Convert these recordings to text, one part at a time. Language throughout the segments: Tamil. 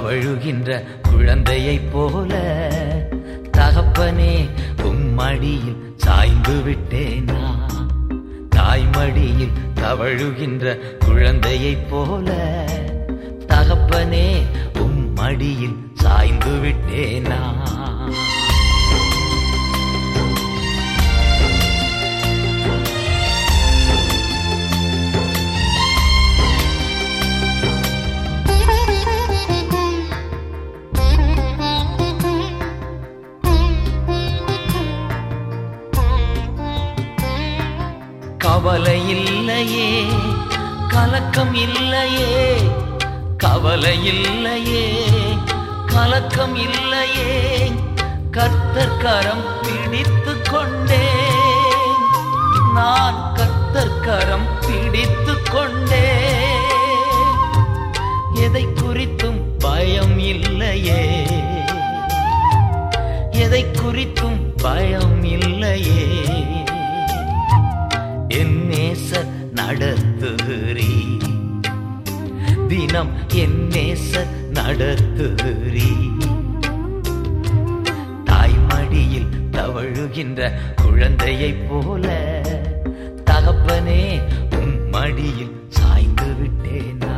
தவழுகின்ற குழந்தையைப் போல தகப்பனே உம்மடியில் சாய்ந்து விட்டேனா தாய்மடியில் தவழுகின்ற குழந்தையைப் போல தகப்பனே உம்மடியில் சாய்ந்து விட்டேனா கவலை இல்லையே கலக்கம் இல்லையே கவலை இல்லையே கலக்கம் இல்லையே கர்த்தர் கரம் பிடித்து கொண்டே நான் கர்த்தர் கரம் பிடித்து கொண்டே எதை குறித்தும் பயம் இல்லையே எதை குறித்தும் பயம் இல்லையே என் நேச நடத்துகிறீ தினம் என் நேச நடத்துகிறீ தாய்மடியில் தவழுகின்ற குழந்தையைப் போல தகப்பனே உன் மடியில் சாய்ந்து விட்டேனா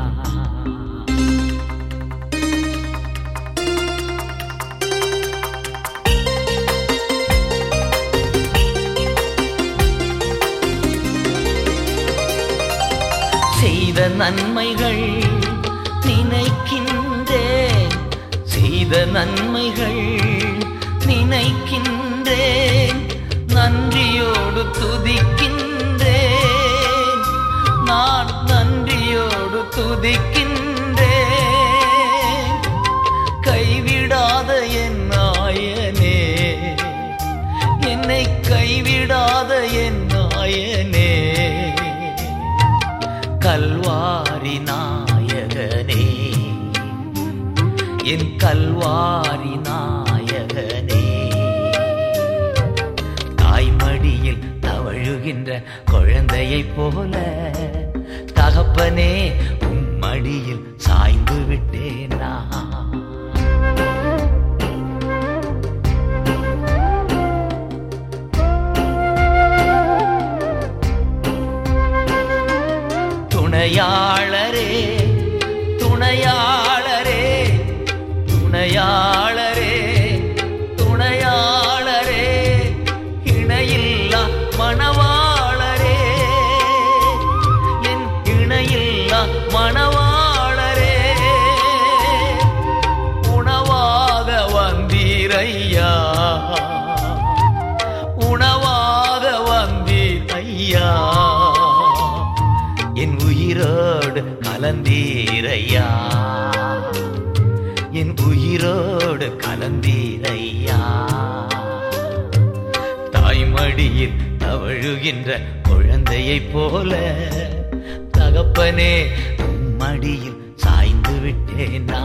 செய்த நன்மைகள் நினைக்கின்றேன் செய்த நன்மைகள் நினைக்கின்றேன் நன்றியோடு துதிக்கின்றேன் நான் நன்றியோடு துதிக்கின்றேன் கைவிடாத என் நாயனே என்னை கைவிடாத என் நாயனே கல்வாரி நாயகனே என் கல்வாரி நாயகனே தாய்மடியில் தவழுகின்ற குழந்தையைப் போல தகப்பனே உன் மடியில் சாய்ந்து விட்டேனா துணையாளரே துணையாளரே துணையாளரே துணையாளரே இணையில்லா மணவாளரே என் இணையில்லா மணவாளரே உணவாக வந்தீரையா உணவாக வந்தீர் ஐயா என் உயிரோடு கலந்தீரையா என் உயிரோடு கலந்தீரையா தாய்மடியில் தவழுகின்ற குழந்தையைப் போல தகப்பனே உம் மடியில் சாய்ந்து விட்டேனா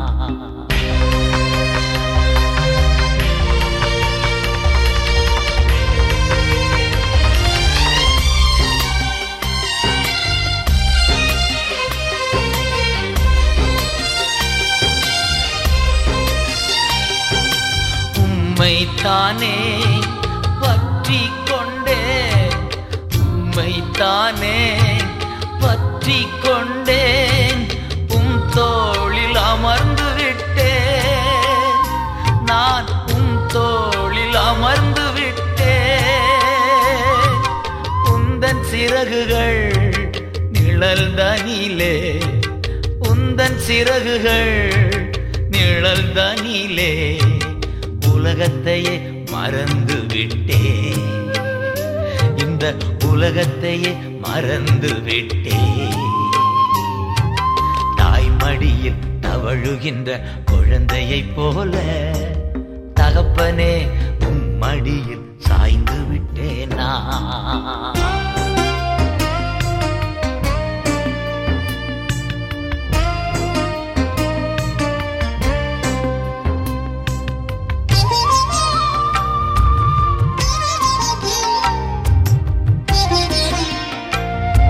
உம்மைத்தானே பற்றி கொண்டே உம்மைத்தானே பற்றி கொண்டேன் உம் தோளில் அமர்ந்து விட்டேன் நான் உம் தோளில் அமர்ந்து விட்டேன் உந்தன் சிறகுகள் நிழல் தனிலே உந்தன் சிறகுகள் நிழல் தனிலே உலகத்தையே மறந்து விட்டேன் இந்த உலகத்தையே மறந்து விட்டேன் தாய்மடியில் தவழுகின்ற குழந்தையைப் போல தகப்பனே உம் மடியில் சாய்ந்து விட்டேனா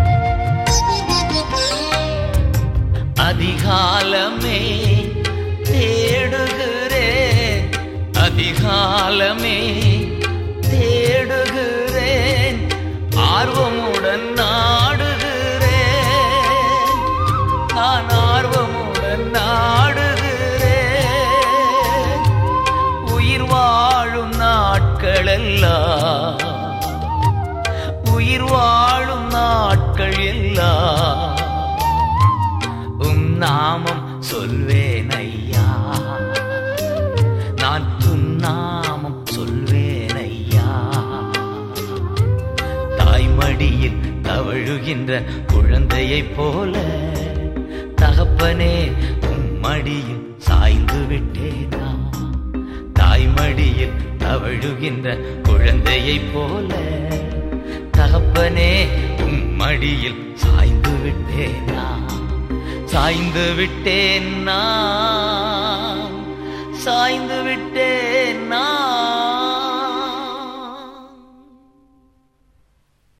அதிகாலமே அதிகாலமே தேடுகிறேன் ஆர்வமுடன் நாடுகிறேன் நான் ஆர்வமுடன் நாடுகிறேன் உயிர் வாழும் நாட்களெல்லாம் உயிர் வாழும் நாட்கள் எல்லாம் உம் நாமம் சொல்வேன் ஐயா நான் உம் நாமம் சொல்வேன் ஐயா தாய்மடியில் தவழுகின்ற குழந்தையைப் போல தகப்பனே உம் மடியில் சாய்ந்து விட்டேனா தாய்மடியில் தவழுகின்ற குழந்தையைப் போல தகப்பனே உம் மடியில் சாய்ந்து விட்டேனா சாய்ந்து விட்டேன் நான் சாய்ந்து விட்டேன் நான்